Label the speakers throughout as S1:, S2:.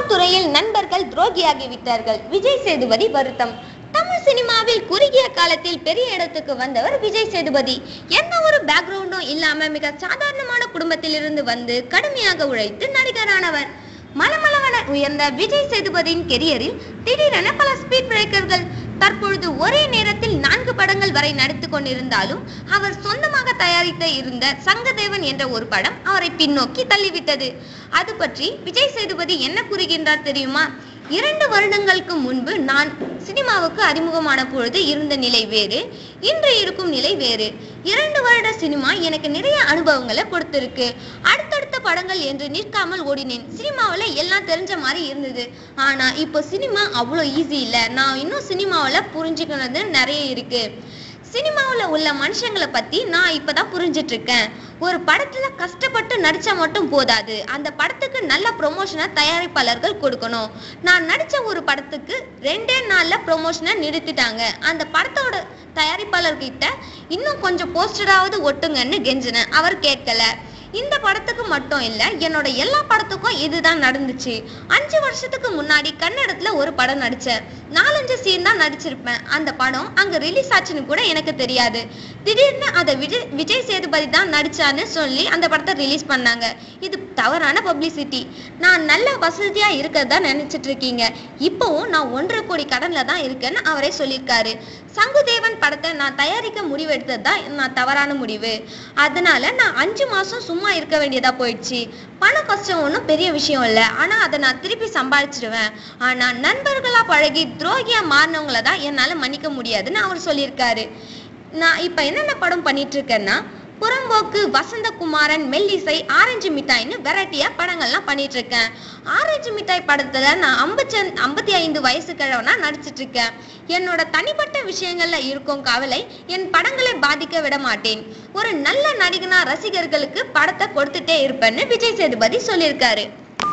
S1: துறையில் நண்பர்கள் துரோகியாகிவிட்டார்கள் விஜய் சேதுபதி வருத்தம் தமிழ் சினிமாவில் குறுகிய காலத்தில் பெரிய இடத்துக்கு வந்தவர் விஜய் சேதுபதி எந்த ஒரு பேக்ரவுண்டும் இல்லாம மிக சாதாரணமான குடும்பத்திலிருந்து வந்து கடுமையாக உழைத்து நடிகரானவர் மலமளவன உயர்ந்த விஜய் சேதுபதியின் கெரியரில் திடீரென பல ஸ்பீட் பிரேக்கர்கள் தற்பொழுது ஒரே நேரத்தில் நான்கு படங்கள் வரை நடித்துக் கொண்டிருந்தாலும் அவர் சொந்தமாக தயாரித்த இருந்த சங்கதேவன் என்ற ஒரு படம் அவரை பின்னோக்கி தள்ளிவிட்டது அது பற்றி விஜய் சேதுபதி என்ன கூறுகின்றார் தெரியுமா இரண்டு வருடங்களுக்கு முன்பு நான் சினிமாவுக்கு அறிமுகமான பொழுது இருந்த நிலை வேறு இன்று இருக்கும் நிலை வேறு இரண்டு வருட சினிமா எனக்கு நிறைய அனுபவங்களை கொடுத்திருக்கு அடுத்தடுத்த படங்கள் என்று நிற்காமல் ஓடினேன் சினிமாவில் எல்லாம் தெரிஞ்ச மாதிரி இருந்தது ஆனா இப்போ சினிமா அவ்வளோ ஈஸி இல்லை நான் இன்னும் சினிமாவில் புரிஞ்சுக்கிறது நிறைய இருக்கு சினிமாவில் உள்ள மனுஷங்களை பத்தி நான் இப்பதான் புரிஞ்சிட்டு இருக்கேன் ஒரு படத்துல கஷ்டப்பட்டு நடிச்சா மட்டும் போதாது அந்த படத்துக்கு நல்ல ப்ரொமோஷனை தயாரிப்பாளர்கள் கொடுக்கணும் நான் நடிச்ச ஒரு படத்துக்கு ரெண்டே நாள்ல ப்ரொமோஷனை நிறுத்திட்டாங்க அந்த படத்தோட தயாரிப்பாளர்கிட்ட இன்னும் கொஞ்சம் போஸ்டராவது ஒட்டுங்கன்னு கெஞ்சினேன் அவர் கேட்கல இந்த படத்துக்கு மட்டும் இல்ல என்னோட எல்லா படத்துக்கும் இதுதான் நடந்துச்சு அஞ்சு வருஷத்துக்கு முன்னாடி கன்னடத்துல ஒரு படம் நடிச்சேன் நாலஞ்சு சீன் தான் நடிச்சிருப்பேன் அந்த படம் அங்க ரிலீஸ் ஆச்சுன்னு கூட எனக்கு தெரியாது திடீர்னு அதை விஜய் விஜய் சேதுபதி தான் நடிச்சான்னு சொல்லி அந்த படத்தை ரிலீஸ் பண்ணாங்க இது தவறான பப்ளிசிட்டி நான் நல்ல வசதியா இருக்கிறதா நினைச்சிட்டு இருக்கீங்க இப்போவும் நான் ஒன்றரை கோடி கடன்ல தான் இருக்கேன்னு அவரே சொல்லியிருக்காரு சங்குதேவன் படத்தை நான் தயாரிக்க முடிவெடுத்தது தான் நான் தவறான முடிவு அதனால நான் அஞ்சு மாசம் சும்மா இருக்க வேண்டியதா போயிடுச்சு பண கஷ்டம் ஒன்றும் பெரிய விஷயம் இல்லை ஆனா அதை நான் திருப்பி சம்பாதிச்சிடுவேன் ஆனா நண்பர்களா பழகி துரோகியா மாறினவங்கள தான் என்னால மன்னிக்க முடியாதுன்னு அவர் சொல்லியிருக்காரு நான் இப்ப என்னென்ன படம் பண்ணிட்டு இருக்கேன்னா புறம்போக்கு வசந்தகுமாரன் மெல்லிசை ஆரஞ்சு மிட்டாய்னு வெரைட்டியா படங்கள்லாம் பண்ணிட்டு இருக்கேன் ஆரஞ்சு மிட்டாய் படத்துல நான் ஐம்பத்தி ஐம்பத்தி ஐந்து வயசு கிழவனா நடிச்சிட்டு இருக்கேன் என்னோட தனிப்பட்ட விஷயங்கள்ல இருக்கும் கவலை என் படங்களை பாதிக்க விட மாட்டேன் ஒரு நல்ல நடிகனா ரசிகர்களுக்கு படத்தை கொடுத்துட்டே இருப்பேன்னு விஜய் சேதுபதி சொல்லியிருக்காரு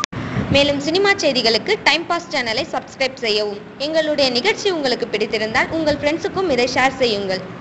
S1: மேலும் சினிமா செய்திகளுக்கு டைம் பாஸ் சேனலை சப்ஸ்கிரைப் செய்யவும் எங்களுடைய நிகழ்ச்சி உங்களுக்கு பிடித்திருந்தால் உங்கள் ஃப்ரெண்ட்ஸுக்கும் இதை ஷேர் செய்யுங்கள்